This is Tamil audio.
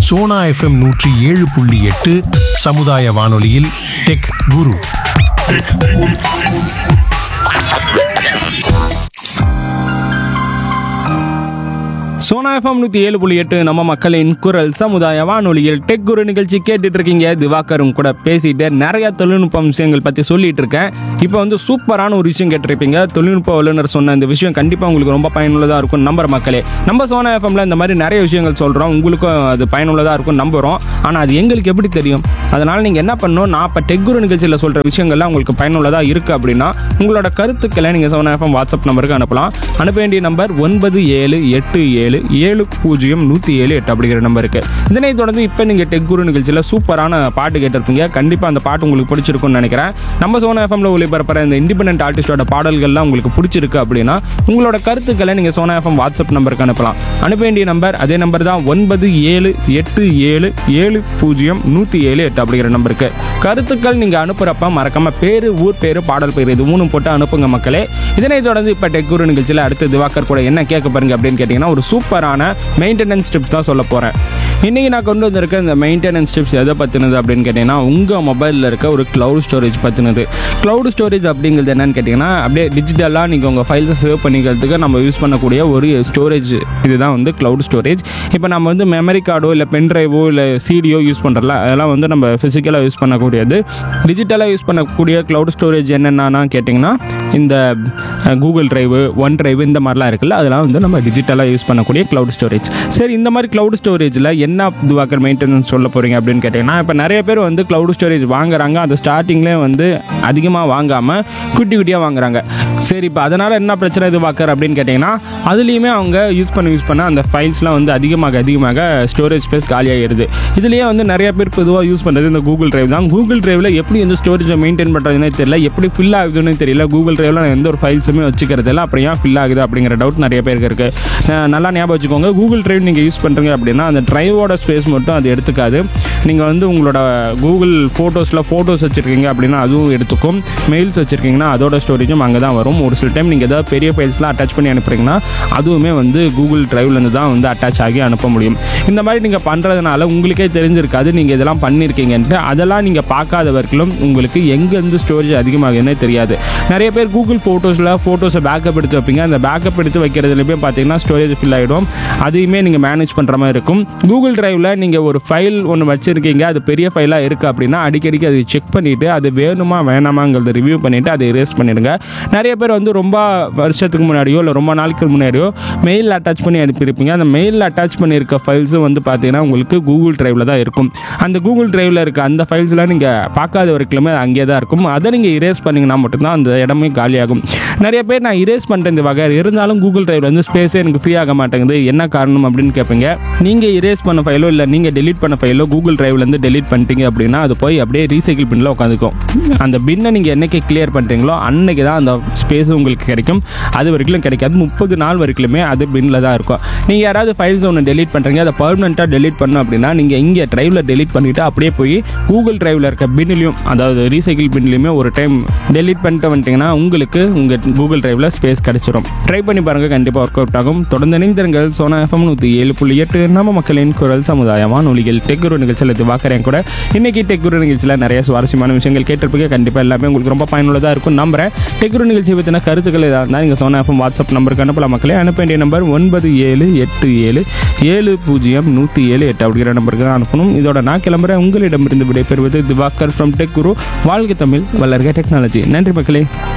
சோனா எஃப்எம் நூற்றி ஏழு புள்ளி எட்டு சமுதாய வானொலியில் டெக் குரு சோனா எஃப்எம் நூற்றி ஏழு புள்ளி எட்டு நம்ம மக்களின் குரல் சமுதாய வானொலியில் டெக் குரு நிகழ்ச்சி கேட்டுட்டு இருக்கீங்க திவாகரும் கூட பேசிட்டு நிறைய தொழில்நுட்ப விஷயங்கள் பற்றி சொல்லிட்டு இருக்கேன் இப்போ வந்து சூப்பரான ஒரு விஷயம் கேட்டிருப்பீங்க தொழில்நுட்ப வல்லுநர் சொன்ன இந்த விஷயம் கண்டிப்பாக உங்களுக்கு ரொம்ப பயனுள்ளதாக இருக்கும் நம்புற மக்களே நம்ம சோனா எஃப்எம்ல இந்த மாதிரி நிறைய விஷயங்கள் சொல்கிறோம் உங்களுக்கும் அது பயனுள்ளதாக இருக்கும் நம்புகிறோம் ஆனால் அது எங்களுக்கு எப்படி தெரியும் அதனால் நீங்கள் என்ன பண்ணணும் நான் இப்போ டெக் குரு நிகழ்ச்சியில் சொல்கிற விஷயங்கள்லாம் உங்களுக்கு பயனுள்ளதாக இருக்குது அப்படின்னா உங்களோட கருத்துக்களை நீங்கள் சோனா எஃப்எம் வாட்ஸ்அப் நம்பருக்கு அனுப்பலாம் அனுப்ப வேண்டிய நம்பர் ஒன்பது ஏழு எட்டு ஏழு ஏழு பூஜ்ஜியம் நூற்றி ஏழு எட்டு அப்படிங்கிற நம்பருக்கு இதனை தொடர்ந்து இப்போ நீங்கள் டெக் குரு நிகழ்ச்சியில் சூப்பரான பாட்டு கேட்டிருப்பீங்க கண்டிப்பாக அந்த பாட்டு உங்களுக்கு பிடிச்சிருக்கும்னு நினைக்கிறேன் நம்ம சோனா எஃப்எம்ல ஒளிபரப்புற இந்த இண்டிபெண்டன்ட் ஆர்டிஸ்டோட பாடல்கள்லாம் உங்களுக்கு பிடிச்சிருக்கு அப்படின்னா உங்களோட கருத்துக்களை நீங்கள் சோனா எஃப்எம் வாட்ஸ்அப் நம்பருக்கு அனுப்பலாம் அனுப்ப வேண்டிய நம்பர் அதே நம்பர் தான் ஒன்பது ஏழு எட்டு ஏழு ஏழு பூஜ்ஜியம் நூற்றி ஏழு எட்டு அப்படிங்கிற நம்பருக்கு கருத்துக்கள் நீங்கள் அனுப்புகிறப்ப மறக்காம பேர் ஊர் பேர் பாடல் பேர் இது மூணும் போட்டு அனுப்புங்க மக்களே இதனை தொடர்ந்து இப்போ டெக் குரு நிகழ்ச்சியில் அடுத்து திவாகர் கூட என்ன கேட்க பாருங்க அப்படின்னு கேட்டிங்கன்னா ஒரு சூப்பரான மெயின்டெனன்ஸ் டிப்ஸ் தான் சொல்ல போகிறேன் இன்றைக்கி நான் கொண்டு வந்திருக்க இந்த மெயின்டெனன்ஸ் டிப்ஸ் எதை பற்றினது அப்படின்னு கேட்டிங்கன்னா உங்கள் மொபைலில் இருக்க ஒரு க்ளவுட் ஸ்டோரேஜ் பற்றினது க்ளவுட் ஸ்டோரேஜ் அப்படிங்கிறது என்னன்னு கேட்டிங்கன்னா அப்படியே டிஜிட்டலாக நீங்கள் உங்கள் ஃபைல்ஸை சேவ் பண்ணிக்கிறதுக்கு நம்ம யூஸ் பண்ணக்கூடிய ஒரு ஸ்டோரேஜ் இதுதான் வந்து க்ளவுட் ஸ்டோரேஜ் இப்போ நம்ம வந்து மெமரி கார்டோ இல்லை பென் ட்ரைவோ இல்லை சிடியோ யூஸ் பண்ணுறல அதெல்லாம் வந்து நம்ம ஃபிசிக்கலாக யூஸ் பண்ணக்கூடியது டிஜிட்டலாக யூஸ் பண்ணக்கூடிய க்ளவுட் ஸ்டோரேஜ் என்னென்னா கேட்டிங்கன்னா இந்த கூகுள் டிரைவு ஒன் டிரைவ் இந்த மாதிரிலாம் இருக்குல்ல அதெல்லாம் வந்து நம்ம டிஜிட்டலாக யூஸ் பண்ணக்கூடிய க்ளவுட் ஸ்டோரேஜ் சரி இந்த மாதிரி க்ளவுட் ஸ்டோரேஜில் என்ன இதுவாக்கர் மெயின்டெனன்ஸ் சொல்ல போகிறீங்க அப்படின்னு கேட்டிங்கன்னா இப்போ நிறைய பேர் வந்து க்ளவுட் ஸ்டோரேஜ் வாங்குறாங்க அந்த ஸ்டார்டிங்லேயே வந்து அதிகமாக வாங்காமல் குட்டி குட்டியாக வாங்குறாங்க சரி இப்போ அதனால் என்ன பிரச்சனை இது வாக்கர் அப்படின்னு கேட்டிங்கன்னா அதுலேயுமே அவங்க யூஸ் பண்ண யூஸ் பண்ண அந்த ஃபைல்ஸ்லாம் வந்து அதிகமாக அதிகமாக ஸ்டோரேஜ் ஸ்பேஸ் காலியாகிடுது இதுலேயே வந்து நிறைய பேர் பொதுவாக யூஸ் பண்ணுறது இந்த கூகுள் டிரைவ் தான் கூகுள் டிரைவில் எப்படி வந்து ஸ்டோரேஜை மெயின்டைன் பண்ணுறதுனே தெரியல எப்படி ஃபில் ஆகுதுன்னு தெரியல கூகுள் டிரைவில் நான் எந்த ஒரு ஃபைல்ஸுமே வச்சுக்கிறது இல்லை அப்புறம் ஏன் ஃபில் ஆகுது அப்படிங்கிற டவுட் நிறைய பேருக்கு இருக்குது நல்லா ஞாபகம் வச்சுக்கோங்க கூகுள் டிரைவ் நீங்கள் யூஸ் பண்ணுறீங்க அப்படின்னா அந்த டிரைவோட ஸ்பேஸ் மட்டும் அது எடுத்துக்காது நீங்கள் வந்து உங்களோட கூகுள் ஃபோட்டோஸில் ஃபோட்டோஸ் வச்சுருக்கீங்க அப்படின்னா அதுவும் எடுத்துக்கும் மெயில்ஸ் வச்சுருக்கீங்கன்னா அதோட ஸ்டோரேஜும் அங்கே தான் வரும் ஒரு சில டைம் நீங்கள் ஏதாவது பெரிய ஃபைல்ஸ்லாம் அட்டாச் பண்ணி அனுப்புறீங்கன்னா அதுவுமே வந்து கூகுள் டிரைவ்லேருந்து தான் வந்து அட்டாச் ஆகி அனுப்ப முடியும் இந்த மாதிரி நீங்கள் பண்ணுறதுனால உங்களுக்கே தெரிஞ்சிருக்காது நீங்கள் இதெல்லாம் பண்ணியிருக்கீங்கன்ட்டு அதெல்லாம் நீங்கள் பார்க்காத வரைக்கும் உங்களுக்கு எங்கேருந்து ஸ்டோரேஜ் அதிகமாகுதுன்னே தெரியாது நிறைய பேர் கூகுள் ஃபோட்டோஸில் ஃபோட்டோஸை பேக்கப் எடுத்து வைப்பீங்க அந்த பேக்கப் எடுத்து வைக்கிறதுலையுமே பார்த்தீங்கன்னா ஸ்டோரேஜ் ஃபில் ஆகிடும் அதையுமே நீங்கள் மேனேஜ் பண்ணுற மாதிரி இருக்கும் கூகுள் டிரைவில் நீங்கள் ஒரு ஃபைல் ஒன்று வச்சுருக்கீங்க அது பெரிய ஃபைலாக இருக்குது அப்படின்னா அடிக்கடிக்கு அதை செக் பண்ணிவிட்டு அது வேணுமா வேணாமாங்கிறத ரிவ்யூ பண்ணிவிட்டு அதை erase பண்ணிடுங்க நிறைய பேர் வந்து ரொம்ப வருஷத்துக்கு முன்னாடியோ இல்லை ரொம்ப நாளுக்கு முன்னாடியோ மெயில் அட்டாச் பண்ணி அனுப்பியிருப்பீங்க அந்த மெயிலில் அட்டாச் பண்ணியிருக்க ஃபைல்ஸும் வந்து பார்த்தீங்கன்னா உங்களுக்கு கூகுள் டிரைவில் தான் இருக்கும் அந்த கூகுள் டிரைவில் இருக்க அந்த ஃபைல்ஸ்லாம் நீங்கள் பார்க்காத வரைக்குமே அங்கேயே தான் இருக்கும் அதை நீங்கள் இரேஸ் பண்ணிங்கன்னா மட்டும்தான் அந்த இடமே காலியாகும் நிறைய பேர் நான் இரேஸ் பண்ணுறேன் இந்த வகை இருந்தாலும் கூகுள் டிரைவில் வந்து ஸ்பேஸே எனக்கு ஃப்ரீ ஆக மாட்டேங்குது என்ன காரணம் அப்படின்னு கேட்பீங்க நீங்கள் இரேஸ் பண்ண ஃபைலோ இல்லை நீங்கள் டெலீட் பண்ண ஃபைலோ கூகுள் டிரைவ்லேருந்து டெலீட் பண்ணிட்டீங்க அப்படின்னா அது போய் அப்படியே ரீசைக்கிள் பின்னில் உட்காந்துக்கும் அந்த பின்னை நீங்கள் என்னைக்கு கிளியர் பண்ணுறீங்களோ அன்னைக்கு தான் அந்த ஸ்பேஸ் உங்களுக்கு கிடைக்கும் அது வரைக்கும் கிடைக்காது முப்பது நாள் வரைக்குமே அது பின்னில் தான் இருக்கும் நீங்கள் யாராவது ஃபைல்ஸ் ஒன்று டெலீட் பண்ணுறீங்க அதை பர்மனெண்ட்டாக டெலீட் பண்ணணும் அப்படின்னா நீங்கள் இங்கே டிரைவில் டெலீட் பண்ணிவிட்டு அப்படியே போய் கூகுள் டிரைவில் இருக்க பின்னிலையும் அதாவது ரீசைக்கிள் பின்லையுமே ஒரு டைம் டெலீட் பண்ணிட்டு வந்துட்டீங்கன்னா உங்களுக்கு உங்கள் கூகுள் டிரைவில் ஸ்பேஸ் கிடைச்சிரும் ட்ரை பண்ணி பாருங்கள் கண்டிப்பாக ஒர்க் அவுட் ஆகும் தொடர்ந்து இணைந்திருங்கள் சோனா எஃப்எம் நூற்றி ஏழு புள்ளி எட்டு நம்ம மக்களின் குரல் சமுதாயமான நொலிகள் டெக்குரு நிகழ்ச்சியில் திவாக்கறேன் கூட இன்னைக்கு டெக்குரு நிகழ்ச்சியில் நிறைய சுவாரஸ்யமான விஷயங்கள் கேட்டிருப்பீங்க கண்டிப்பாக எல்லாமே உங்களுக்கு ரொம்ப பயனுள்ளதாக இருக்கும் நம்புறேன் டெக்குரு நிகழ்ச்சியை பற்றின கருத்துக்கள் ஏதாவது இருந்தால் நீங்கள் சோனா எஃப்எம் வாட்ஸ்அப் நம்பருக்கு அனுப்பலாம் மக்களே அனுப்ப வேண்டிய நம்பர் ஒன்பது ஏழு எட்டு ஏழு ஏழு பூஜ்ஜியம் நூற்றி ஏழு எட்டு அப்படிங்கிற நம்பருக்கு தான் அனுப்பணும் இதோட நான் கிளம்புறேன் உங்களிடமிருந்து விடைபெறுவது திவாக்கர் ஃப்ரம் டெக் குரு வாழ்க தமிழ் வளர்க டெக்னாலஜி நன்றி மக்களே